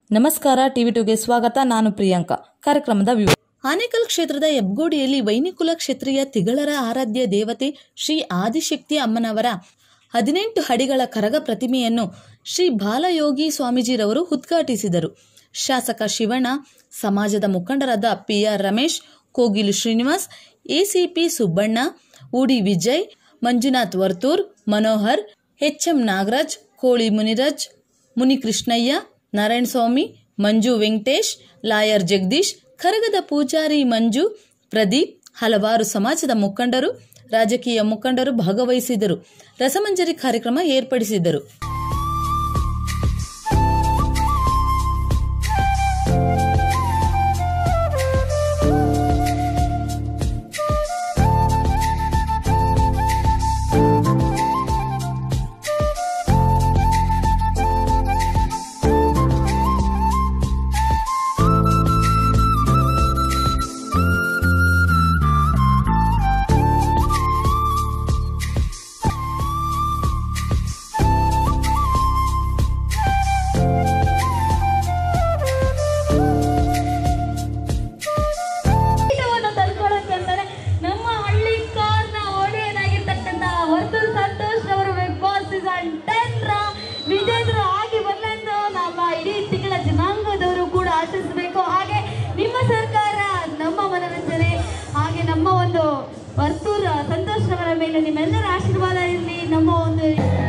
ನಮಸ್ಕಾರ ಟಿವಿ ಟುಗೆ ಸ್ವಾಗತ ನಾನು ಪ್ರಿಯಾಂಕಾ ಕಾರ್ಯಕ್ರಮದ ವಿವ ಆನೇಕಲ್ ಕ್ಷೇತ್ರದ ಹೆಬ್ಗೋಡಿಯಲ್ಲಿ ವೈನಿಕುಲ ಕ್ಷತ್ರಿಯ ತಿಗಳರ ಆರಾಧ್ಯ ದೇವತೆ ಶ್ರೀ ಆದಿಶಕ್ತಿ ಅಮ್ಮನವರ ಹದಿನೆಂಟು ಅಡಿಗಳ ಕರಗ ಪ್ರತಿಮೆಯನ್ನು ಶ್ರೀ ಬಾಲಯೋಗಿ ಸ್ವಾಮೀಜಿರವರು ಉದ್ಘಾಟಿಸಿದರು ಶಾಸಕ ಶಿವಣ್ಣ ಸಮಾಜದ ಮುಖಂಡರಾದ P R Ramesh Kogilu Srinivas ACP Subbanna ಉಡಿ ವಿಜಯ್ ಮಂಜುನಾಥ್ ವರ್ತೂರ್ ಮನೋಹರ್ ಎಚ್ಎಂ ನಾಗರಾಜ್ ಕೋಳಿ ಮುನಿರಾಜ್ ಮುನಿಕೃಷ್ಣಯ್ಯ ನಾರಾಯಣಸ್ವಾಮಿ ಮಂಜು ವೆಂಕಟೇಶ್ ಲಾಯರ್ ಜಗದೀಶ್ ಕರಗದ ಪೂಜಾರಿ ಮಂಜು ಪ್ರದೀಪ್ ಹಲವಾರು ಸಮಾಜದ ಮುಖಂಡರು ರಾಜಕೀಯ ಮುಖಂಡರು ಭಾಗವಹಿಸಿದರು ರಸಮಂಜರಿ ಕಾರ್ಯಕ್ರಮ ಏರ್ಪಡಿಸಿದ್ದರು ಕಿರೀಟವನ್ನು ತಂದ್ಕೊಳ್ಳೋಕೆ ಅಂತಾನೆ ನಮ್ಮ ಹಳ್ಳಿ ಕಾರ್ನ ಒಡೆಯನಾಗಿರ್ತಕ್ಕಂಥ ವರ್ತೂರ್ ಸಂತೋಷ್ ಅವರು ಬಿಗ್ ಬಾಸ್ ಸೀಸನ್ ಟೆನ್ ರ ವಿಜೇತರು ಆಗಿ ಬಂದೆಂದು ನಮ್ಮ ಇಡೀ ತಿಂಗಳ ಜನಾಂಗದವರು ಕೂಡ ಆಚರಿಸಬೇಕು ಹಾಗೆ ನಿಮ್ಮ ಸರ್ಕಾರ ನಮ್ಮ ಮನರಂಜನೆ ಹಾಗೆ ನಮ್ಮ ಒಂದು ವರ್ತೂರ್ ಸಂತೋಷ್ ರವರ ಮೇಲೆ ನಿಮ್ಮೆಲ್ಲರ ಆಶೀರ್ವಾದ ಇರಲಿ ನಮ್ಮ ಒಂದು